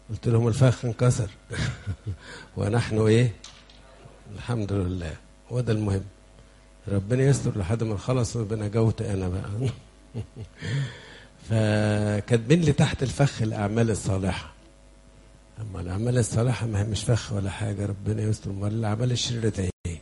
قلت لهم الفخ انكسر ونحن ايه الحمد لله هو ده المهم ربنا يستر لحد ما نخلص ويبقى جوت انا بقى فكاتبين لي تحت الفخ الاعمال الصالحه اما الاعمال الصالحه ما هي مش فخ ولا حاجه ربنا يستر امال الاعمال الشريره ايه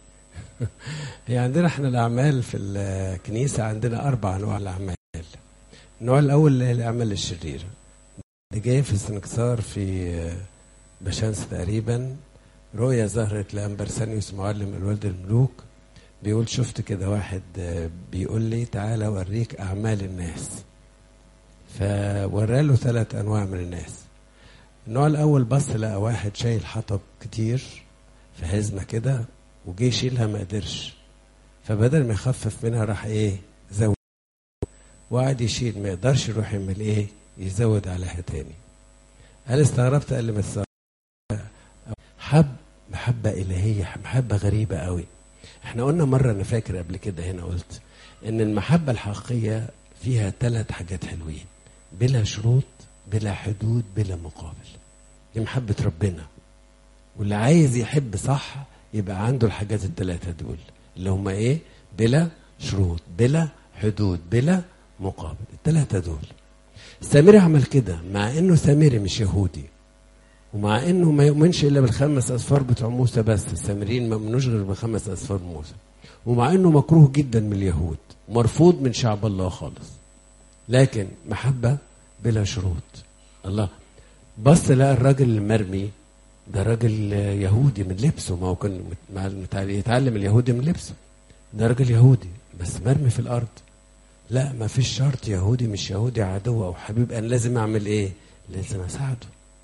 هي عندنا احنا الاعمال في الكنيسه عندنا اربع انواع الاعمال النوع الاول اللي هي الاعمال الشريره دي جايه في السنكسار في بشمس تقريبا رؤيا ظهرت لامبرسانيوس معلم الولد الملوك بيقول شفت كده واحد بيقول لي تعالى اوريك اعمال الناس فوراله ثلاث انواع من الناس النوع الاول بص لقى واحد شايل حطب كتير في حزمه كده وجه يشيلها ما قدرش فبدل ما يخفف منها راح ايه زود وقعد يشيل ما يقدرش يروح يعمل ايه يزود عليها تاني هل استغربت قال لي بس حب محبة إلهية محبة غريبة قوي احنا قلنا مرة أنا فاكر قبل كده هنا قلت إن المحبة الحقيقية فيها ثلاث حاجات حلوين بلا شروط بلا حدود بلا مقابل دي محبة ربنا واللي عايز يحب صح يبقى عنده الحاجات الثلاثة دول اللي هما ايه بلا شروط بلا حدود بلا مقابل الثلاثة دول سامري عمل كده مع انه سامري مش يهودي ومع انه ما يؤمنش الا بالخمس اصفار بتوع موسى بس السامريين ما يؤمنوش غير بخمس اصفار موسى ومع انه مكروه جدا من اليهود مرفوض من شعب الله خالص لكن محبة بلا شروط الله بص لقى الراجل المرمي ده راجل يهودي من لبسه ما هو كان يتعلم اليهودي من لبسه ده راجل يهودي بس مرمي في الارض لا ما فيش شرط يهودي مش يهودي عدو او حبيب انا لازم اعمل ايه لازم اساعده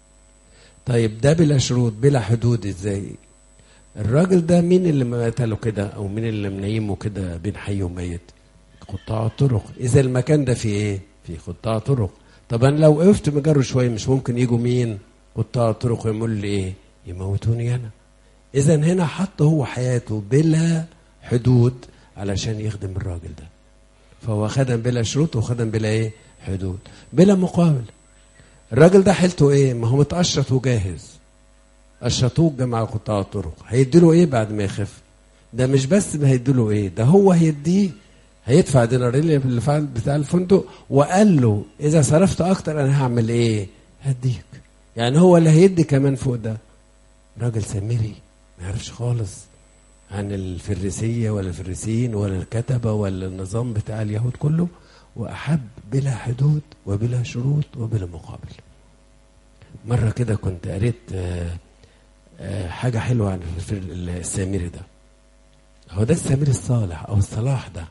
طيب ده بلا شروط بلا حدود ازاي الراجل ده مين اللي قتله كده او مين اللي منيمه كده بين حي وميت قطاع الطرق اذا المكان ده فيه ايه في قطاع طرق طب انا لو وقفت مجره شويه مش ممكن يجوا مين قطاع الطرق يقول لي ايه يموتوني انا اذا هنا حط هو حياته بلا حدود علشان يخدم الراجل ده فهو خدم بلا شروط وخدم بلا ايه حدود بلا مقابل الراجل ده حيلته ايه ما هو متقشط وجاهز قشطوه جماعة قطاع الطرق هيديله ايه بعد ما يخف ده مش بس هيديله ايه ده هو هيديه هيدفع دينارين اللي بتاع الفندق وقال له اذا صرفت اكتر انا هعمل ايه هديك يعني هو اللي هيدي كمان فوق ده راجل سامري ما يعرفش خالص عن الفريسية ولا الفريسيين ولا الكتبة ولا النظام بتاع اليهود كله وأحب بلا حدود وبلا شروط وبلا مقابل مرة كده كنت قريت حاجة حلوة عن السامري ده هو ده السامري الصالح أو الصلاح ده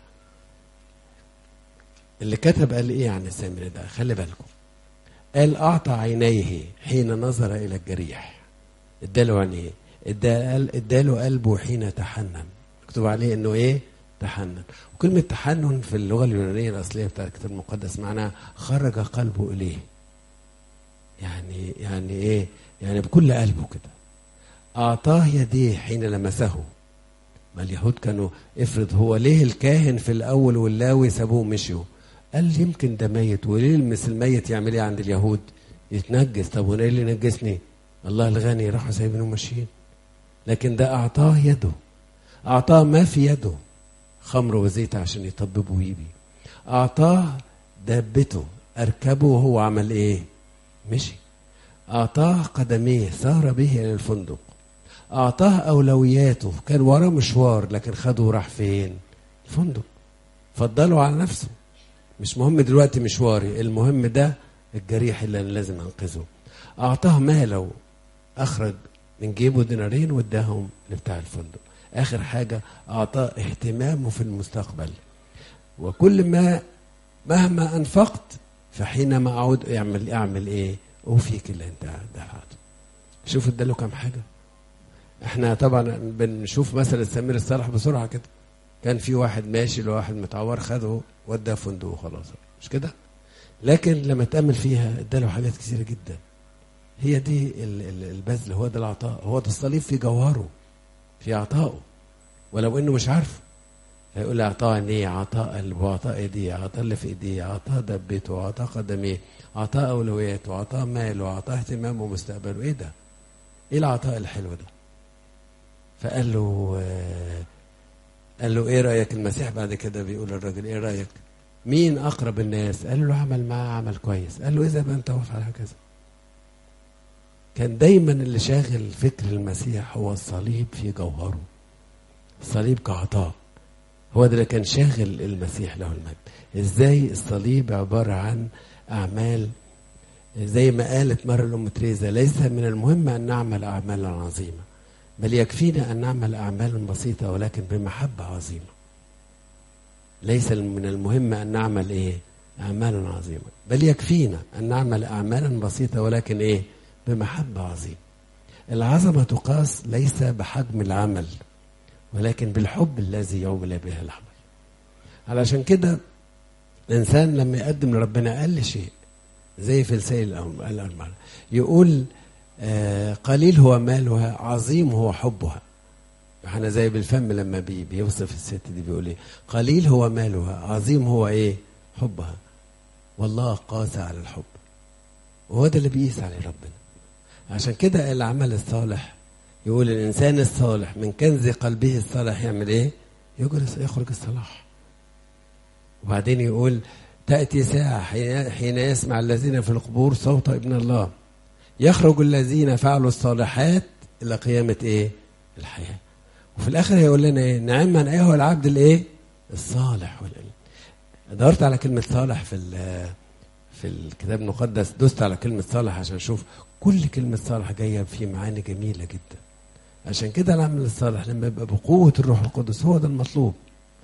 اللي كتب قال إيه عن السامري ده خلي بالكم قال أعطى عينيه حين نظر إلى الجريح اداله عينيه اداله قلبه حين تحنن مكتوب عليه انه ايه تحنن وكلمة تحنن في اللغة اليونانية الأصلية بتاعت الكتاب المقدس معناها خرج قلبه إليه يعني يعني إيه يعني بكل قلبه كده أعطاه يديه حين لمسه ما اليهود كانوا افرض هو ليه الكاهن في الأول واللاوي سابوه مشيوا قال يمكن ده ميت وليه يلمس الميت يعمل ايه عند اليهود يتنجس طب وانا ايه اللي نجسني الله الغني راحوا سايبينه ماشيين لكن ده أعطاه يده أعطاه ما في يده خمر وزيت عشان يطببه ويبي أعطاه دابته أركبه وهو عمل إيه مشي أعطاه قدميه سار به إلى الفندق أعطاه أولوياته كان وراه مشوار لكن خده راح فين الفندق فضلوا على نفسه مش مهم دلوقتي مشواري المهم ده الجريح اللي أنا لازم أنقذه أعطاه ماله أخرج من جيبه دينارين واداهم لبتاع الفندق اخر حاجه اعطاه اهتمامه في المستقبل وكل ما مهما انفقت فحينما اعود اعمل اعمل ايه اوفيك اللي انت دفعته شوف اداله كام حاجه احنا طبعا بنشوف مثلا السمير الصالح بسرعه كده كان في واحد ماشي لواحد متعور خده وداه فندق وخلاص مش كده لكن لما تامل فيها اداله حاجات كثيره جدا هي دي البذل هو ده العطاء هو ده الصليب في جوهره في عطائه ولو انه مش عارفه هيقول لي اعطاني عطاء اللي بعطاء ايديه عطاء اللي في ايديه عطاء دبته عطاء قدميه عطاء اولوياته عطاء ماله عطاء اهتمامه ومستقبله ايه ده؟ ايه العطاء الحلو ده؟ فقال له آه قال له ايه رايك المسيح بعد كده بيقول للراجل ايه رايك؟ مين اقرب الناس؟ قال له عمل معاه عمل كويس قال له اذا ما انت وافق على هكذا كان دايما اللي شاغل فكر المسيح هو الصليب في جوهره الصليب كعطاء هو ده اللي كان شاغل المسيح له المجد ازاي الصليب عبارة عن أعمال زي ما قالت مرة الأم تريزا ليس من المهم أن نعمل أعمالا عظيمة بل يكفينا أن نعمل أعمالا بسيطة ولكن بمحبة عظيمة ليس من المهم أن نعمل إيه أعمالا عظيمة بل يكفينا أن نعمل أعمالا بسيطة ولكن إيه بمحبة عظيمة العظمة تقاس ليس بحجم العمل ولكن بالحب الذي يعمل به العمل علشان كده الإنسان لما يقدم لربنا أقل شيء زي في لسان الأرملة يقول آه قليل هو مالها عظيم هو حبها احنا زي بالفم لما بي بيوصف الست دي بيقول ايه قليل هو مالها عظيم هو ايه حبها والله قاس على الحب وهو ده اللي بيقيس عليه ربنا عشان كده العمل الصالح يقول الانسان الصالح من كنز قلبه الصالح يعمل ايه يجلس يخرج الصلاح وبعدين يقول تأتي ساعة حين يسمع الذين في القبور صوت ابن الله يخرج الذين فعلوا الصالحات إلى قيامة إيه؟ الحياة وفي الآخر هيقول لنا إيه؟ نعم من أيها العبد الإيه؟ الصالح والإيه؟ دورت على كلمة صالح في في الكتاب المقدس دوست على كلمة صالح عشان أشوف كل كلمة صالح جاية في معاني جميلة جدا عشان كده العمل الصالح لما يبقى بقوة الروح القدس هو ده المطلوب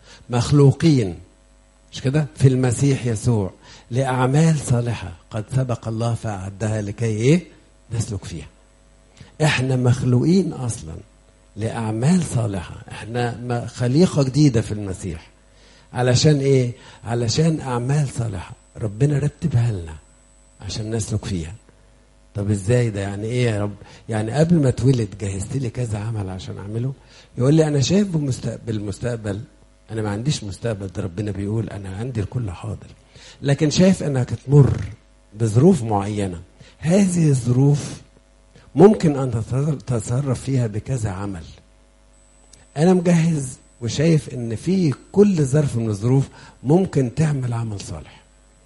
مخلوقين مش كده في المسيح يسوع لأعمال صالحة قد سبق الله فأعدها لكي إيه نسلك فيها إحنا مخلوقين أصلا لأعمال صالحة إحنا خليقة جديدة في المسيح علشان إيه علشان أعمال صالحة ربنا رتبها لنا عشان نسلك فيها طب ازاي ده يعني ايه يا رب يعني قبل ما اتولد جهزت لي كذا عمل عشان اعمله يقول لي انا شايف بمستقبل المستقبل انا ما عنديش مستقبل ده ربنا بيقول انا عندي الكل حاضر لكن شايف انك تمر بظروف معينه هذه الظروف ممكن ان تتصرف فيها بكذا عمل انا مجهز وشايف ان في كل ظرف من الظروف ممكن تعمل عمل صالح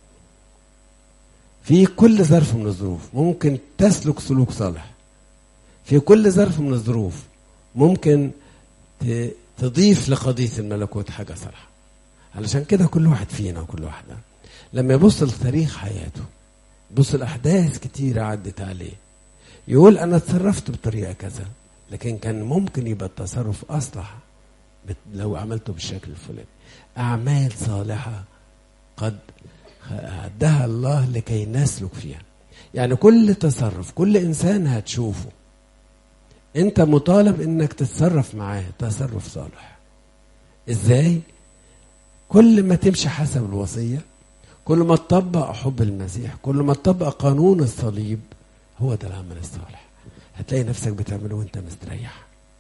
في كل ظرف من الظروف ممكن تسلك سلوك صالح في كل ظرف من الظروف ممكن تضيف لقضية الملكوت حاجة صالحة علشان كده كل واحد فينا وكل واحدة لما يبص لتاريخ حياته يبص لأحداث كتيرة عدت عليه يقول أنا اتصرفت بطريقة كذا لكن كان ممكن يبقى التصرف أصلح لو عملته بالشكل الفلاني أعمال صالحة قد أعدها الله لكي نسلك فيها يعني كل تصرف كل إنسان هتشوفه أنت مطالب إنك تتصرف معاه تصرف صالح إزاي؟ كل ما تمشي حسب الوصية كل ما تطبق حب المسيح كل ما تطبق قانون الصليب هو ده العمل الصالح هتلاقي نفسك بتعمله وانت مستريح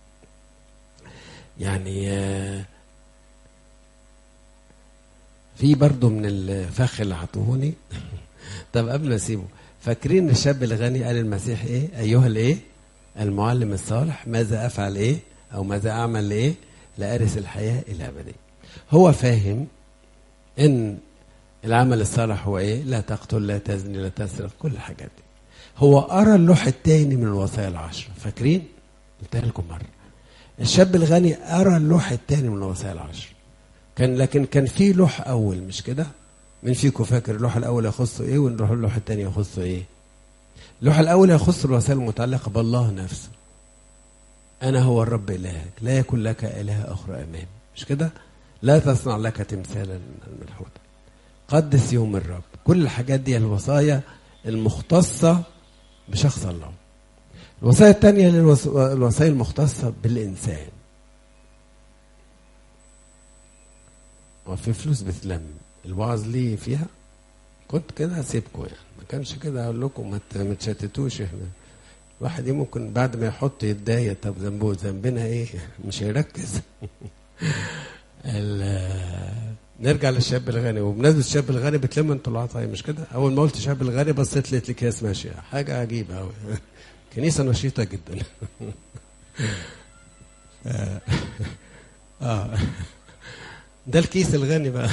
يعني في برضه من الفخ اللي حطوهوني طب قبل ما اسيبه فاكرين الشاب الغني قال المسيح ايه ايها الايه المعلم الصالح ماذا افعل ايه او ماذا اعمل لايه لارث الحياه الابديه هو فاهم ان العمل الصالح هو ايه لا تقتل لا تزني لا تسرق كل الحاجات دي هو قرا اللوح الثاني من الوصايا العشر فاكرين قلتها لكم مره الشاب الغني قرا اللوح الثاني من الوصايا العشر كان لكن كان في لوح اول مش كده مين فيكم فاكر اللوح الاول يخصه ايه ونروح اللوح الثاني يخصه ايه اللوح الاول يخص الوسائل المتعلقه بالله نفسه انا هو الرب الهك لا يكن لك اله اخرى امامي مش كده لا تصنع لك تمثالا منحوتا قدس يوم الرب كل الحاجات دي الوصايا المختصه بشخص الله الوصايا الثانيه الوصايا المختصه بالانسان وفي فلوس بتلم الوعظ ليه فيها كنت كده هسيبكم يعني ما كانش كده اقول لكم ما تشتتوش احنا الواحد ممكن بعد ما يحط يتضايق طب ذنبه ذنبنا ايه مش هيركز ال- نرجع للشاب الغني وبمناسبه الشاب الغني بتلم انتوا العطايا مش كده؟ اول ما قلت شاب الغني بصيت لقيت الاكياس ماشيه حاجه عجيبه قوي كنيسه نشيطه جدا اه آه. ده الكيس الغني بقى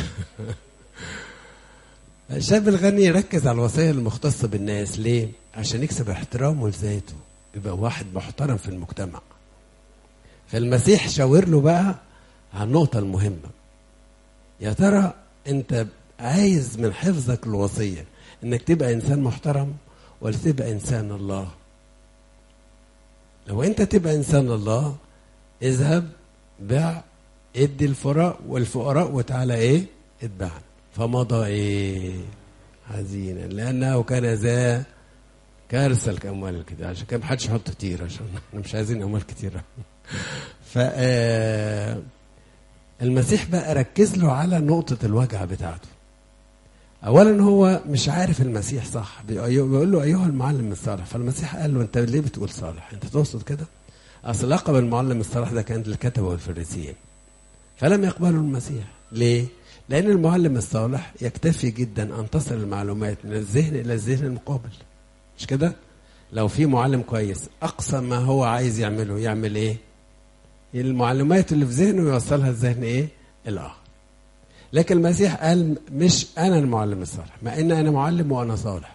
الشاب الغني يركز على الوصايا المختصة بالناس ليه؟ عشان يكسب احترامه لذاته يبقى واحد محترم في المجتمع فالمسيح شاور له بقى على النقطة المهمة يا ترى انت عايز من حفظك الوصية انك تبقى انسان محترم ولا تبقى انسان الله لو انت تبقى انسان الله اذهب بع ادي الفقراء والفقراء وتعالى ايه اتبعني فمضى ايه حزينا لانه كان ذا كارثه الاموال الكتير عشان كده محدش يحط كتير عشان احنا مش عايزين اموال كتيره ف آه، المسيح بقى ركز له على نقطه الوجع بتاعته اولا هو مش عارف المسيح صح بيقول له ايها المعلم الصالح فالمسيح قال له انت ليه بتقول صالح انت تقصد كده اصل لقب المعلم الصالح ده كان للكتبه والفريسيين فلم يقبلوا المسيح ليه لان المعلم الصالح يكتفي جدا ان تصل المعلومات من الذهن الى الذهن المقابل مش كده لو في معلم كويس اقصى ما هو عايز يعمله يعمل ايه المعلومات اللي في ذهنه يوصلها الذهن ايه الاخر لكن المسيح قال مش انا المعلم الصالح مع ان انا معلم وانا صالح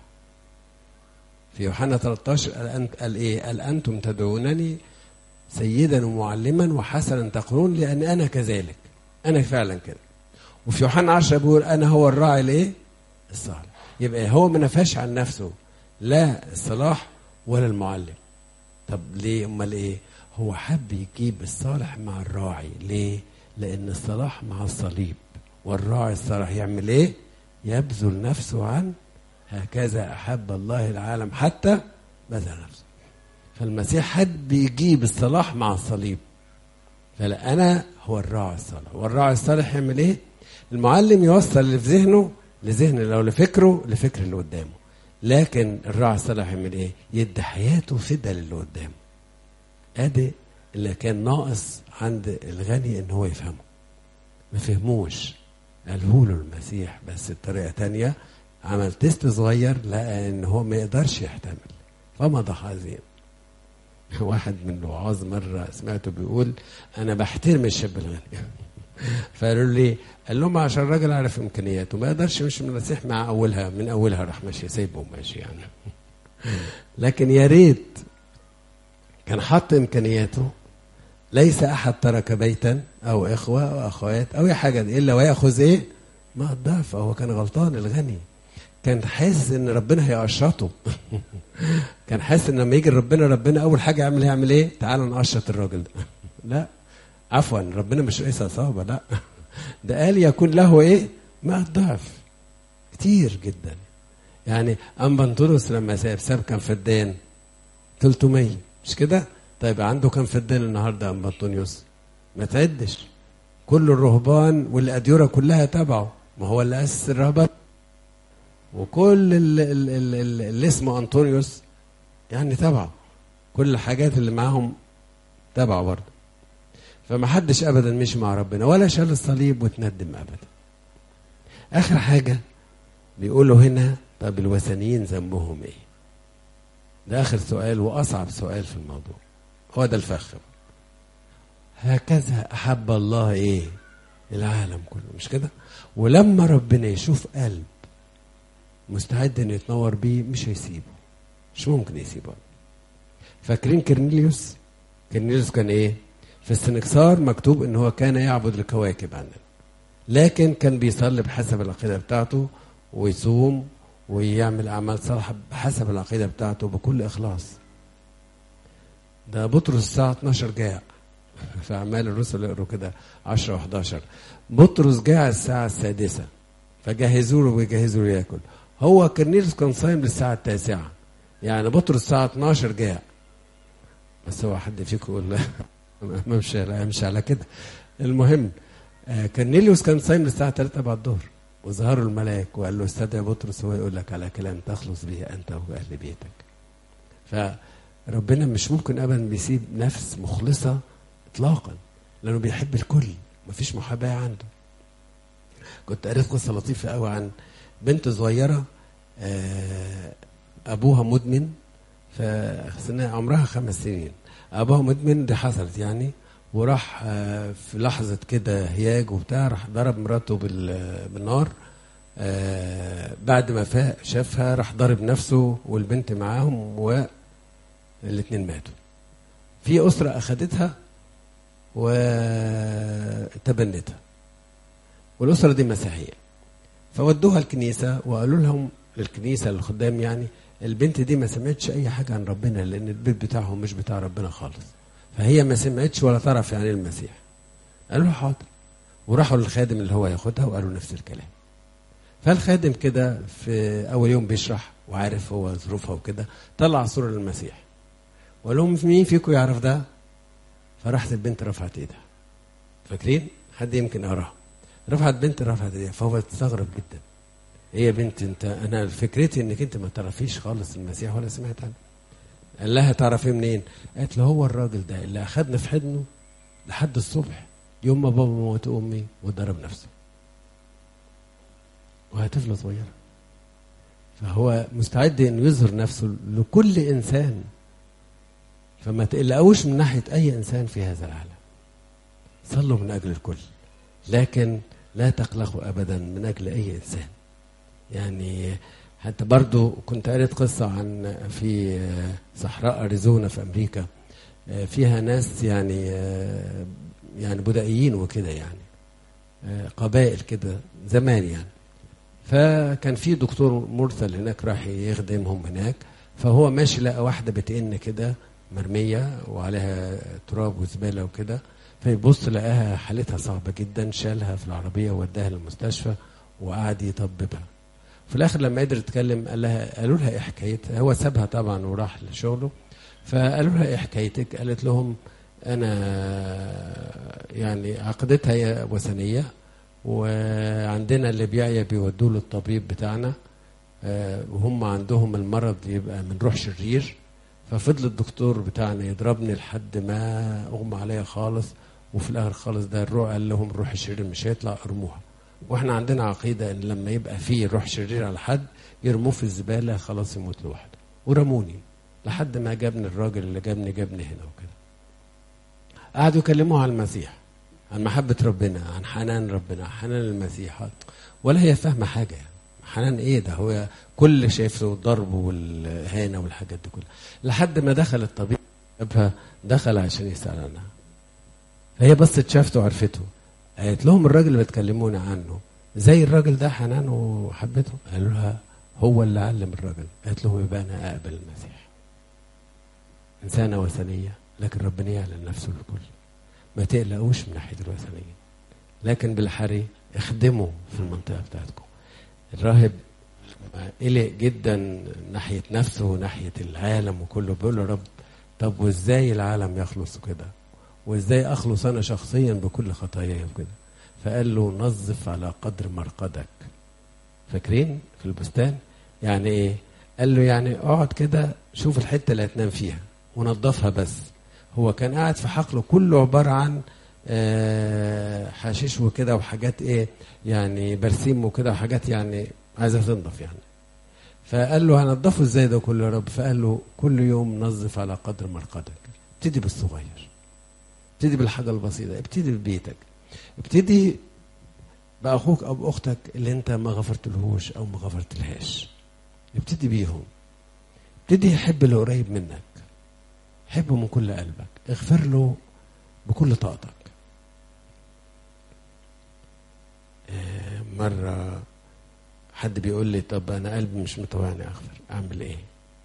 في يوحنا 13 قال, أنت قال ايه قال انتم تدعونني سيدا ومعلما وحسنا تقولون لان انا كذلك انا فعلا كده وفي يوحنا 10 بيقول انا هو الراعي الايه الصالح يبقى هو ما نفاش عن نفسه لا الصلاح ولا المعلم طب ليه امال ايه هو حب يجيب الصالح مع الراعي ليه لان الصلاح مع الصليب والراعي الصالح يعمل ايه يبذل نفسه عن هكذا احب الله العالم حتى بذل نفسه فالمسيح حب يجيب الصلاح مع الصليب فلا انا هو الراعي الصالح والراعي الصالح يعمل ايه المعلم يوصل اللي في ذهنه لذهن لو لفكره لفكر اللي قدامه لكن الراعي الصالح يعمل ايه يدي حياته فدا للي قدامه ادي اللي كان ناقص عند الغني ان هو يفهمه ما فهموش قاله له المسيح بس بطريقه تانية عمل تيست صغير لقى ان هو ما يقدرش يحتمل فمضى حزين واحد من الوعاظ مره سمعته بيقول انا بحترم الشاب الغني فقالوا لي قال لهم عشان الراجل عارف امكانياته ما يقدرش يمشي من المسيح مع اولها من اولها راح ماشي سايبه وماشي يعني لكن يا ريت كان حط امكانياته ليس احد ترك بيتا او اخوه او اخوات او اي حاجه الا وياخذ ايه؟ ما الضعف هو كان غلطان الغني كان حاسس ان ربنا هيقشطه كان حاسس ان لما يجي ربنا ربنا اول حاجه يعمل يعمل ايه؟ تعال نقشط الراجل ده لا عفوا ربنا مش رئيس عصابه لا ده قال يكون له ايه؟ ما الضعف كتير جدا يعني ام بنطلس لما ساب ساب كان فدان 300 مش كده؟ طيب عنده كم فدان النهارده ام بطونيوس؟ ما تعدش كل الرهبان والاديره كلها تبعه ما هو اللي اسس الرهبان وكل اللي, اللي, اللي اسمه انطونيوس يعني تبعه كل الحاجات اللي معاهم تبعه برضه فما حدش ابدا مشي مع ربنا ولا شال الصليب وتندم ابدا اخر حاجه بيقولوا هنا طب الوثنيين ذنبهم ايه ده اخر سؤال واصعب سؤال في الموضوع هو ده الفخ هكذا احب الله ايه العالم كله مش كده ولما ربنا يشوف قلب مستعد انه يتنور بيه مش هيسيبه مش ممكن يسيبه فاكرين كرنيليوس كرنيليوس كان ايه في السنكسار مكتوب ان هو كان يعبد الكواكب عندنا لكن كان بيصلي بحسب العقيده بتاعته ويصوم ويعمل اعمال صالحه بحسب العقيده بتاعته بكل اخلاص ده بطرس الساعه 12 جاع في اعمال الرسل يقروا كده 10 و11 بطرس جاع الساعه السادسه فجهزوا له ويجهزوا له ياكل هو كرنيلوس كان صايم للساعه التاسعه يعني بطرس الساعه 12 جاع بس هو حد فيكم يقول لا ما مش مش على كده المهم آه كرنيليوس كان صايم للساعه 3 بعد الظهر وظهر الملاك وقال له استدعي بطرس هو يقول لك على كلام تخلص به انت واهل بيتك فربنا مش ممكن ابدا بيسيب نفس مخلصه اطلاقا لانه بيحب الكل مفيش محاباه عنده كنت قريت قصه لطيفه قوي عن بنت صغيره آه، ابوها مدمن فسنة عمرها خمس سنين ابوها مدمن دي حصلت يعني وراح آه، في لحظه كده هياج وبتاع راح ضرب مراته بال- بالنار آه، بعد ما فاق شافها راح ضرب نفسه والبنت معاهم والاثنين ماتوا في اسره اخذتها وتبنتها والاسره دي مسيحيه فودوها الكنيسه وقالوا لهم الكنيسه الخدام يعني البنت دي ما سمعتش اي حاجه عن ربنا لان البيت بتاعهم مش بتاع ربنا خالص فهي ما سمعتش ولا تعرف يعني إيه المسيح قالوا له حاضر وراحوا للخادم اللي هو ياخدها وقالوا نفس الكلام فالخادم كده في اول يوم بيشرح وعارف هو ظروفها وكده طلع صوره للمسيح وقال لهم مين فيكم يعرف ده فراحت البنت رفعت ايدها فاكرين حد يمكن قراها رفعت بنت رفعت ايديها فهو استغرب جدا ايه يا بنت انت انا فكرتي انك انت ما تعرفيش خالص المسيح ولا سمعت عنه قال لها تعرفيه منين قالت له هو الراجل ده اللي اخدنا في حضنه لحد الصبح يوم ما بابا موت امي وضرب نفسه وهي طفله صغيره فهو مستعد انه يظهر نفسه لكل انسان فما تقلقوش من ناحيه اي انسان في هذا العالم صلوا من اجل الكل لكن لا تقلقوا ابدا من اجل اي انسان يعني حتى برضو كنت قريت قصة عن في صحراء أريزونا في أمريكا فيها ناس يعني يعني بدائيين وكده يعني قبائل كده زمان يعني فكان في دكتور مرسل هناك راح يخدمهم هناك فهو ماشي لقى واحدة بتئن كده مرمية وعليها تراب وزبالة وكده فيبص لقاها حالتها صعبة جدا شالها في العربية ووداها للمستشفى وقعد يطببها في الاخر لما قدر يتكلم قال لها قالوا لها ايه حكايتها هو سابها طبعا وراح لشغله فقالوا لها ايه حكايتك قالت لهم انا يعني عقدتها هي وثنيه وعندنا اللي بيعيا بيودوه للطبيب بتاعنا آه، وهم عندهم المرض يبقى من روح شرير ففضل الدكتور بتاعنا يضربني لحد ما اغمى عليا خالص وفي الاخر خالص ده الروح قال لهم الروح الشرير مش هيطلع ارموها واحنا عندنا عقيده ان لما يبقى فيه روح شرير على حد يرموه في الزباله خلاص يموت لوحده ورموني لحد ما جابني الراجل اللي جابني جابني هنا وكده قعدوا يكلموه عن المسيح عن محبة ربنا عن حنان ربنا عن حنان المسيح ولا هي فاهمة حاجة يعني حنان ايه ده هو كل شايفه الضرب والهانة والحاجات دي كلها لحد ما دخل الطبيب جابها دخل عشان يسأل عنها فهي بصت شافته وعرفته قالت لهم الراجل اللي بتكلموني عنه زي الراجل ده حنان وحبته قالوا لها هو اللي علم الراجل قالت لهم يبقى انا اقبل المسيح انسانه وثنيه لكن ربنا يعلن نفسه للكل ما تقلقوش من ناحيه الوثنيه لكن بالحري اخدموا في المنطقه بتاعتكم الراهب قلق جدا ناحيه نفسه وناحيه العالم وكله بيقول له رب طب وازاي العالم يخلص كده وازاي اخلص انا شخصيا بكل خطاياي وكده فقال له نظف على قدر مرقدك فاكرين في البستان يعني ايه قال له يعني اقعد كده شوف الحته اللي هتنام فيها ونظفها بس هو كان قاعد في حقله كله عباره عن آه حشيش وكده وحاجات ايه يعني برسيم وكده وحاجات يعني عايزه تنضف يعني فقال له هنضفه ازاي ده كله يا رب فقال له كل يوم نظف على قدر مرقدك ابتدي بالصغير ابتدي بالحاجه البسيطه ابتدي ببيتك ابتدي باخوك او باختك اللي انت ما غفرتلهوش او ما غفرتلهاش ابتدي بيهم ابتدي يحب اللي قريب منك حبه من كل قلبك اغفر له بكل طاقتك اه مرة حد بيقول لي طب أنا قلبي مش مطوعني أغفر أعمل إيه؟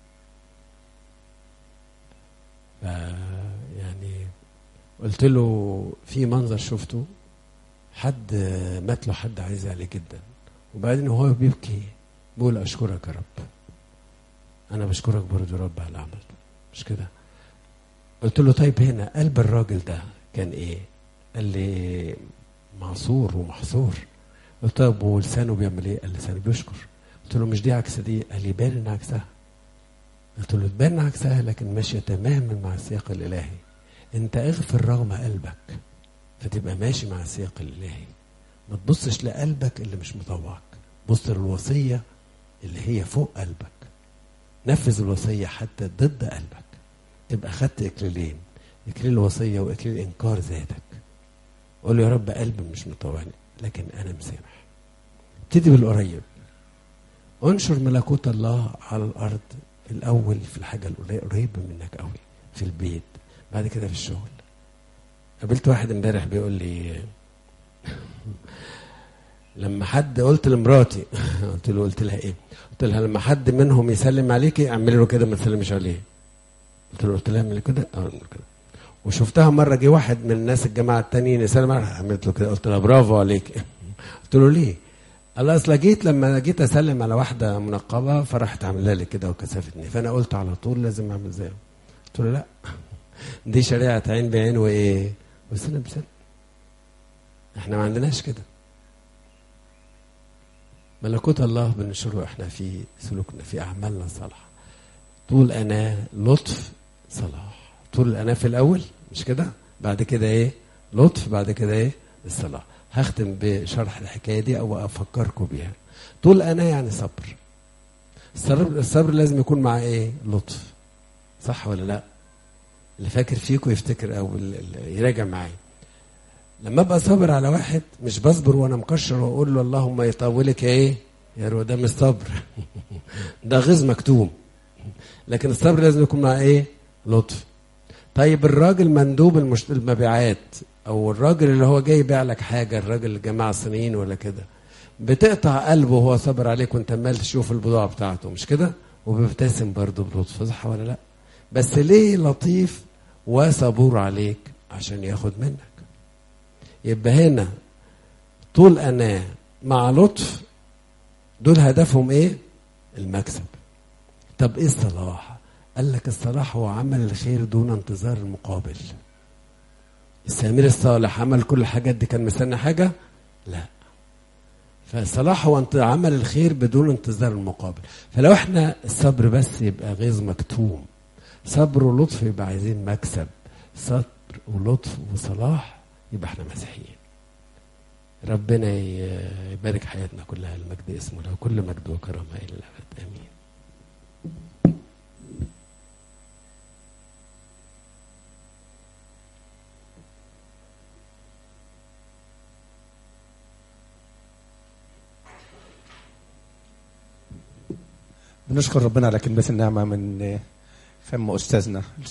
ف يعني قلت له في منظر شفته حد مات له حد عايز عليه جدا وبعدين وهو بيبكي بيقول اشكرك يا رب انا بشكرك برضه يا رب على العمل مش كده قلت له طيب هنا قلب الراجل ده كان ايه قال لي معصور ومحصور قلت له طيب ولسانه بيعمل ايه قال لسانه بيشكر قلت له مش دي عكس دي قال لي باين ان عكسها قلت له تبان عكسها لكن ماشيه تماما مع السياق الالهي انت اغفر رغم قلبك فتبقى ماشي مع السياق الالهي ما تبصش لقلبك اللي مش مطوعك بص للوصيه اللي هي فوق قلبك نفذ الوصيه حتى ضد قلبك تبقى خدت اكليلين اكليل الوصيه واكليل انكار ذاتك قول له يا رب قلبي مش مطوعني لكن انا مسامح ابتدي بالقريب انشر ملكوت الله على الارض الاول في الحاجه القريبه منك قوي في البيت بعد كده في الشغل قابلت واحد امبارح بيقول لي لما حد قلت لمراتي قلت له قلت لها ايه؟ قلت لها لما حد منهم يسلم عليكي اعملي له كده ما تسلمش عليه. قلت له قلت لها اعملي كده اه اعمل كده. وشفتها مره جه واحد من الناس الجماعه التانيين يسلم عليها عملت له كده قلت لها برافو عليك. قلت له ليه؟ قال اصل جيت لما جيت اسلم على واحده منقبه فراحت عامله لي كده وكسفتني فانا قلت على طول لازم اعمل زيها. قلت له لا دي شريعه عين بعين وايه؟ وسنه بسنه. احنا ما عندناش كده. ملكوت الله بنشره احنا في سلوكنا في اعمالنا الصالحه طول انا لطف صلاح طول الانا في الاول مش كده بعد كده ايه لطف بعد كده ايه الصلاح هختم بشرح الحكايه دي او افكركم بيها طول انا يعني صبر الصبر, الصبر لازم يكون مع ايه لطف صح ولا لا اللي فاكر فيكم يفتكر او يراجع معايا لما ابقى صابر على واحد مش بصبر وانا مكشر واقول له اللهم يطولك يا ايه يا رو ده مش صبر ده غيظ مكتوم لكن الصبر لازم يكون مع ايه لطف طيب الراجل مندوب المش... المبيعات او الراجل اللي هو جاي يبيع لك حاجه الراجل الجماعه الصينيين ولا كده بتقطع قلبه وهو صابر عليك وانت عمال تشوف البضاعه بتاعته مش كده وبيبتسم برضه بلطف صح ولا لا بس ليه لطيف وصبور عليك عشان ياخد منك يبقى هنا طول أنا مع لطف دول هدفهم ايه المكسب طب ايه الصلاح قال لك الصلاح هو عمل الخير دون انتظار المقابل السمير الصالح عمل كل الحاجات دي كان مستني حاجة لا فالصلاح هو عمل الخير بدون انتظار المقابل فلو احنا الصبر بس يبقى غيظ مكتوم صبر ولطف يبقى عايزين مكسب صبر ولطف وصلاح يبقى احنا مسيحيين ربنا يبارك حياتنا كلها المجد اسمه له كل مجد وكرامه الى الابد امين بنشكر ربنا على كلمة النعمة من فم أستاذنا